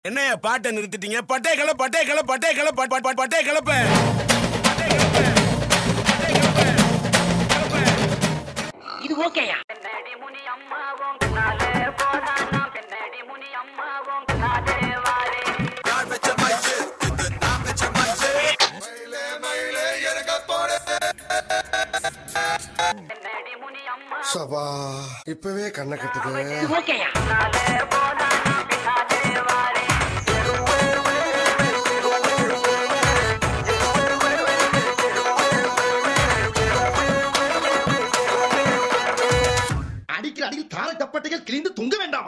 என்னைய பாட்டை நிறுத்திட்டீங்க பட்டை கிள பட்டை கிள பட்டை கிள பட் பட் பட் பட்டை கிளப்ப இது ஓகேயா பெண்ணடி முனி அம்மாவும் பின்னாலே போதானா பெண்ணடி முனி அம்மாவும் பின்னாலே வாரே பெண்ணடி முனி அம்மா சபா இப்பவே கண்ணை கட்டுது இது ஓகேயா பின்னாலே போதானா பின்னாலே வாரே அடிக்கிற அடியில் தாரை தப்பட்டைகள் கிழிந்து தொங்க வேண்டாம்